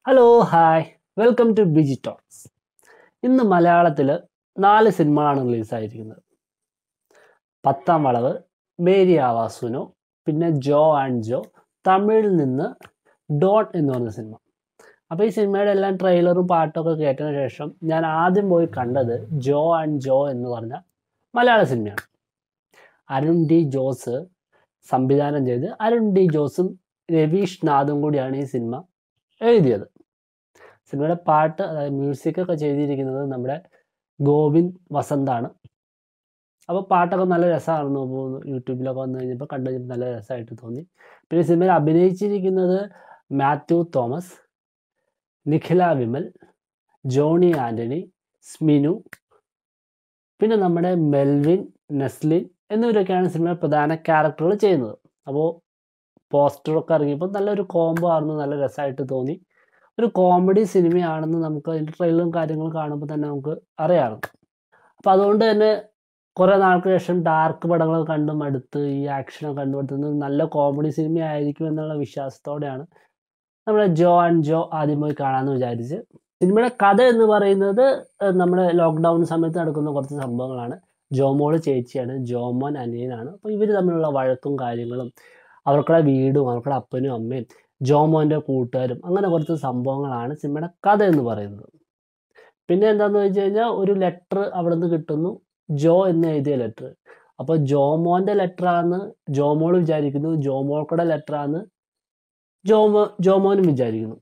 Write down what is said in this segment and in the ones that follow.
hello hi welcome to BG talks ഇന്ന് മലയാളത്തിൽ നാല് സിനിമകളാണ് റിലീസായിരിക്കുന്നത് പത്താം വളവ് മേരി ആവാസുനോ പിന്നെ ജോ ആൻഡ് ജോ തമിഴിൽ നിന്ന് ഡോൺ എന്ന് പറഞ്ഞ സിനിമ അപ്പോൾ ഈ സിനിമയുടെ എല്ലാം ട്രെയിലറും പാട്ടൊക്കെ കേട്ടതിന് ശേഷം ഞാൻ ആദ്യം പോയി കണ്ടത് ജോ ആൻഡ് ജോ എന്ന് പറഞ്ഞ മലയാള സിനിമയാണ് അരുൺ ഡി ജോസ് സംവിധാനം ചെയ്ത് അരുൺ ഡി ജോസും രവീഷ് നാഥും കൂടിയാണ് ഈ സിനിമ എഴുതിയത് സിനിമയുടെ പാട്ട് അതായത് മ്യൂസിക് ഒക്കെ ചെയ്തിരിക്കുന്നത് നമ്മുടെ ഗോവിന്ദ് വസന്താണ് അപ്പോൾ പാട്ടൊക്കെ നല്ല രസമാണെന്ന് തോന്നുന്നു യൂട്യൂബിലൊക്കെ വന്നു കഴിഞ്ഞപ്പോൾ കണ്ടു കഴിഞ്ഞപ്പോൾ നല്ല രസമായിട്ട് തോന്നി പിന്നെ സിനിമയിൽ അഭിനയിച്ചിരിക്കുന്നത് മാത്യു തോമസ് നിഖില വിമൽ ജോണി ആൻ്റണി സ്മിനു പിന്നെ നമ്മുടെ മെൽവിൻ നെസ്ലിൻ എന്നിവരൊക്കെയാണ് സിനിമയിൽ പ്രധാന ക്യാരക്ടറുകൾ ചെയ്യുന്നത് അപ്പോൾ പോസ്റ്ററൊക്കെ ഇറങ്ങിയപ്പോൾ നല്ലൊരു കോംബോ ആയിരുന്നു നല്ല രസമായിട്ട് തോന്നി ഒരു കോമഡി സിനിമയാണെന്ന് നമുക്ക് അതിൻ്റെ ട്രെയിലറും കാര്യങ്ങളും കാണുമ്പോൾ തന്നെ നമുക്ക് അറിയാറുണ്ട് അപ്പോൾ അതുകൊണ്ട് തന്നെ കുറേ നാൾക്ക് ശേഷം ഡാർക്ക് പടങ്ങളൊക്കെ കണ്ടും അടുത്ത് ഈ ആക്ഷനൊക്കെ കണ്ടുപിടുത്തുന്നത് നല്ല കോമഡി സിനിമ ആയിരിക്കും എന്നുള്ള വിശ്വാസത്തോടെയാണ് നമ്മുടെ ജോ ആൻഡ് ജോ ആദ്യം പോയി കാണാമെന്ന് വിചാരിച്ച് സിനിമയുടെ കഥ എന്ന് പറയുന്നത് ഏഹ്, നമ്മുടെ ലോക്ക്ഡൗൺ സമയത്ത് നടക്കുന്ന കുറച്ച് സംഭവങ്ങളാണ് ജോമോള് ചേച്ചിയാണ് ജോമോൻ അനിയനാണ് അപ്പോൾ ഇവർ തമ്മിലുള്ള വഴക്കും കാര്യങ്ങളും അവർക്കുടെ വീടും അവർക്കുടെ അപ്പനും അമ്മയും ജോമോൻ്റെ കൂട്ടുകാരും അങ്ങനെ കുറച്ച് സംഭവങ്ങളാണ് സിനിമയുടെ കഥ എന്ന് പറയുന്നത് പിന്നെ എന്താണെന്ന് വെച്ച് കഴിഞ്ഞാൽ ഒരു ലെറ്റർ അവിടെ നിന്ന് കിട്ടുന്നു ജോ എന്ന് എഴുതിയ ലെറ്റർ അപ്പോൾ ജോമോൻ്റെ ലെറ്ററാന്ന് ജോമോൾ വിചാരിക്കുന്നു ജോമോൾക്കുടെ ലെറ്ററാന്ന് ജോമോ ജോമോനും വിചാരിക്കുന്നു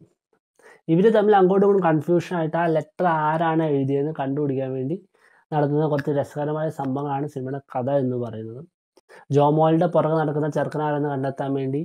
ഇവർ തമ്മിൽ അങ്ങോട്ടും ഇങ്ങോട്ടും കൺഫ്യൂഷൻ ആയിട്ട് ആ ലെറ്റർ ആരാണ് എഴുതിയതെന്ന് കണ്ടുപിടിക്കാൻ വേണ്ടി നടത്തുന്ന കുറച്ച് രസകരമായ സംഭവങ്ങളാണ് സിനിമയുടെ കഥ എന്ന് പറയുന്നത് ജോമോളുടെ പുറകെ നടക്കുന്ന ചെറുക്കനാരെന്ന് കണ്ടെത്താൻ വേണ്ടി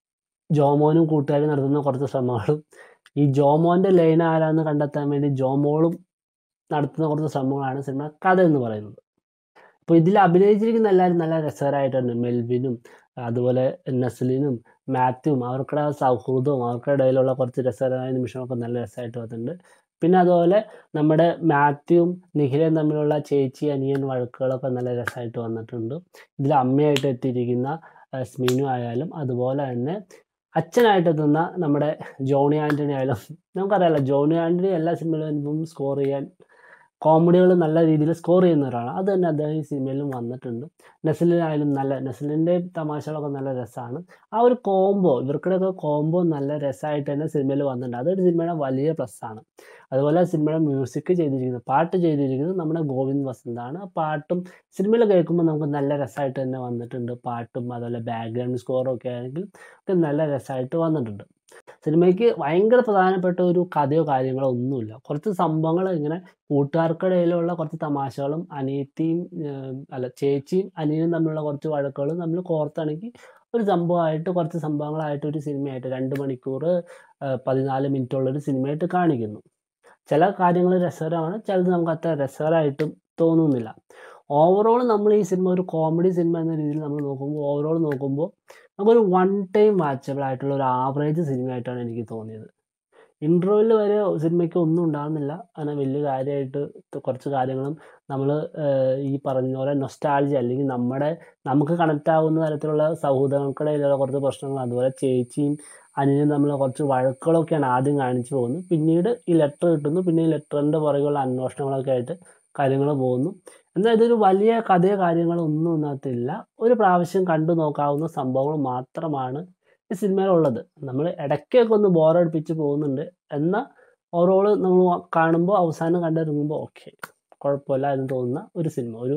ജോമോനും കൂട്ടുകാരും നടത്തുന്ന കുറച്ച് ശ്രമങ്ങളും ഈ ജോമോൻ്റെ ലൈൻ ആരാന്ന് കണ്ടെത്താൻ വേണ്ടി ജോമോളും നടത്തുന്ന കുറച്ച് ശ്രമങ്ങളാണ് സിനിമ കഥ എന്ന് പറയുന്നത് അപ്പോൾ ഇതിൽ അഭിനയിച്ചിരിക്കുന്ന എല്ലാവരും നല്ല രസകരമായിട്ടുണ്ട് മെൽവിനും അതുപോലെ നസ്ലിനും മാത്യുവും അവർക്കുടെ ആ സൗഹൃദവും അവർക്കുടെ ഇടയിലുള്ള കുറച്ച് രസകരമായ നിമിഷങ്ങളൊക്കെ നല്ല രസമായിട്ട് വന്നിട്ടുണ്ട് പിന്നെ അതുപോലെ നമ്മുടെ മാത്യുവും നിഖിലയും തമ്മിലുള്ള ചേച്ചി അനിയൻ വഴക്കുകളൊക്കെ നല്ല രസമായിട്ട് വന്നിട്ടുണ്ട് ഇതിൽ അമ്മയായിട്ട് എത്തിയിരിക്കുന്ന ആ, സ്മിനു ആയാലും അതുപോലെ തന്നെ അച്ഛനായിട്ട് എത്തുന്ന നമ്മുടെ ജോണി ആൻ്റണി ആയാലും നമുക്കറിയാലോ ജോണി ആൻ്റണി എല്ലാ സിനിമയിലും സ്കോർ ചെയ്യാൻ കോമഡികൾ നല്ല രീതിയിൽ സ്കോർ ചെയ്യുന്ന ഒരാളാണ് അത് തന്നെ അദ്ദേഹം ഈ സിനിമയിലും വന്നിട്ടുണ്ട് നസലിനായാലും നല്ല നസലിൻ്റെ തമാശകളൊക്കെ നല്ല രസമാണ് ആ ഒരു കോംബോ ഇവർക്കിടയൊക്കെ കോംബോ നല്ല രസമായിട്ട് തന്നെ സിനിമയിൽ വന്നിട്ടുണ്ട് അതൊരു സിനിമയുടെ വലിയ പ്ലസ് ആണ് അതുപോലെ സിനിമയുടെ മ്യൂസിക് ചെയ്തിരിക്കുന്നത് പാട്ട് ചെയ്തിരിക്കുന്നത് നമ്മുടെ ഗോവിന്ദ് വസന്താണ് ആ പാട്ടും സിനിമയിൽ കേൾക്കുമ്പോൾ നമുക്ക് നല്ല രസമായിട്ട് തന്നെ വന്നിട്ടുണ്ട് പാട്ടും അതുപോലെ ബാക്ക്ഗ്രൗണ്ട് സ്കോറും ഒക്കെ ആണെങ്കിൽ ഒക്കെ നല്ല രസമായിട്ട് വന്നിട്ടുണ്ട് സിനിമയ്ക്ക് ഭയങ്കര പ്രധാനപ്പെട്ട ഒരു കഥയോ കാര്യങ്ങളോ ഒന്നുമില്ല കുറച്ച് സംഭവങ്ങൾ ഇങ്ങനെ കൂട്ടുകാർക്കിടയിലുള്ള കുറച്ച് തമാശകളും അനിയത്തിയും ഏഹ്, അല്ല ചേച്ചിയും അനിയനും തമ്മിലുള്ള കുറച്ച് വഴക്കുകളും തമ്മിൽ കോർത്തിണക്കി ഒരു സംഭവമായിട്ട് കുറച്ച് സംഭവങ്ങളായിട്ട് ഒരു സിനിമയായിട്ട് രണ്ട് മണിക്കൂർ ഏഹ്, പതിനാല് മിനിറ്റുള്ള ഒരു സിനിമയായിട്ട് കാണിക്കുന്നു ചില കാര്യങ്ങൾ രസകരമാണ് ചിലത് നമുക്ക് അത്ര രസകരമായിട്ടും തോന്നുന്നില്ല ഓവറോൾ നമ്മൾ ഈ സിനിമ ഒരു കോമഡി സിനിമ എന്ന രീതിയിൽ നമ്മൾ നോക്കുമ്പോൾ ഓവറോൾ നോക്കുമ്പോൾ നമുക്കൊരു വൺ ടൈം വാച്ചബിൾ ആയിട്ടുള്ള ഒരു ആവറേജ് സിനിമയായിട്ടാണ് എനിക്ക് തോന്നിയത് ഇൻട്രോയിൽ വരെ സിനിമയ്ക്ക് ഒന്നും ഉണ്ടാകുന്നില്ല അങ്ങനെ വലിയ കാര്യമായിട്ട് കുറച്ച് കാര്യങ്ങളും നമ്മൾ ഈ പറഞ്ഞ പോലെ നൊസ്റ്റാൾജി അല്ലെങ്കിൽ നമ്മുടെ നമുക്ക് കണക്റ്റ് ആവുന്ന തരത്തിലുള്ള സൗഹൃദങ്ങൾക്കിടയിലുള്ള കുറച്ച് പ്രശ്നങ്ങൾ അതുപോലെ ചേച്ചിയും അനിയനും തമ്മിലുള്ള കുറച്ച് വഴക്കുകളൊക്കെയാണ് ആദ്യം കാണിച്ചു പോകുന്നത് പിന്നീട് ഈ ലെറ്റർ കിട്ടുന്നു പിന്നെ ഈ ലെറ്ററിൻ്റെ പുറകെയുള്ള അന്വേഷണങ്ങളൊക്കെ ആയിട്ട് കാര്യങ്ങൾ പോകുന്നു എന്നാൽ ഇതൊരു വലിയ കഥയോ കാര്യങ്ങളോ ഒന്നും ഇതിനകത്തില്ല ഒരു പ്രാവശ്യം കണ്ടു നോക്കാവുന്ന സംഭവങ്ങൾ മാത്രമാണ് ഈ സിനിമയിലുള്ളത് നമ്മൾ ഇടയ്ക്കൊക്കെ ഒന്ന് ബോറടിപ്പിച്ച് പോകുന്നുണ്ട് എന്നാൽ ഓവറോൾ നമ്മൾ കാണുമ്പോൾ അവസാനം കണ്ടിറങ്ങുമ്പോൾ ഓക്കെ കുഴപ്പമില്ല എന്ന് തോന്നുന്ന ഒരു സിനിമ ഒരു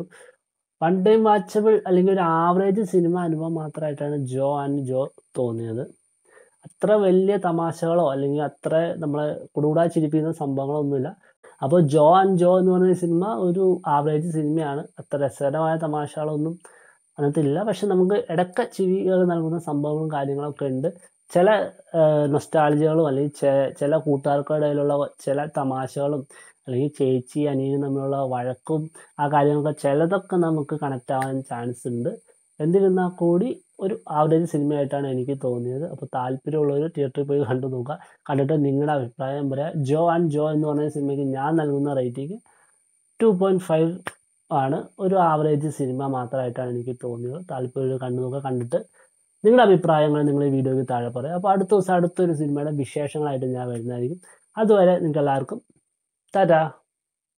വൺ ടൈം വാച്ചബിൾ അല്ലെങ്കിൽ ഒരു ആവറേജ് സിനിമ അനുഭവം മാത്രമായിട്ടാണ് ജോ ആൻഡ് ജോ തോന്നിയത് അത്ര വലിയ തമാശകളോ അല്ലെങ്കിൽ അത്ര നമ്മളെ കുടുകൂടാ ചിരിപ്പിക്കുന്ന സംഭവങ്ങളോ ഒന്നുമില്ല അപ്പോൾ ജോ ആൻഡ് ജോ എന്ന് പറയുന്ന സിനിമ ഒരു ആവറേജ് സിനിമയാണ് അത്ര രസകരമായ തമാശകളൊന്നും അതിനകത്തില്ല പക്ഷെ നമുക്ക് ഇടയ്ക്ക ചിരികൾ നൽകുന്ന സംഭവങ്ങളും കാര്യങ്ങളൊക്കെ ഉണ്ട് ചില നൊസ്റ്റാളജികളും അല്ലെങ്കിൽ ചെ- ചില കൂട്ടുകാർക്കും ഇടയിലുള്ള ചില തമാശകളും അല്ലെങ്കിൽ ചേച്ചി അനിയനും തമ്മിലുള്ള വഴക്കും ആ കാര്യങ്ങളൊക്കെ ചിലതൊക്കെ നമുക്ക് കണക്റ്റ് ആവാൻ ചാൻസ് ഉണ്ട് എന്നിരുന്നാൽ കൂടി ഒരു ആവറേജ് സിനിമയായിട്ടാണ് എനിക്ക് തോന്നിയത് അപ്പോൾ താല്പര്യമുള്ളവർ തിയേറ്ററിൽ പോയി കണ്ടു നോക്കുക കണ്ടിട്ട് നിങ്ങളുടെ അഭിപ്രായം പറയാം ജോ ആൻഡ് ജോ എന്ന് പറയുന്ന സിനിമയ്ക്ക് ഞാൻ നൽകുന്ന റേറ്റിംഗ് ടു പോയിൻറ്റ് ഫൈവ് ആണ് ഒരു ആവറേജ് സിനിമ മാത്രമായിട്ടാണ് എനിക്ക് തോന്നിയത് താല്പര്യം കണ്ടു നോക്കുക കണ്ടിട്ട് നിങ്ങളുടെ അഭിപ്രായങ്ങൾ നിങ്ങൾ ഈ വീഡിയോയ്ക്ക് താഴെ പറയാം അപ്പോൾ അടുത്ത ദിവസം അടുത്തൊരു സിനിമയുടെ വിശേഷങ്ങളായിട്ട് ഞാൻ വരുന്നതായിരിക്കും അതുവരെ നിങ്ങൾക്ക് എല്ലാവർക്കും ടാറ്റാ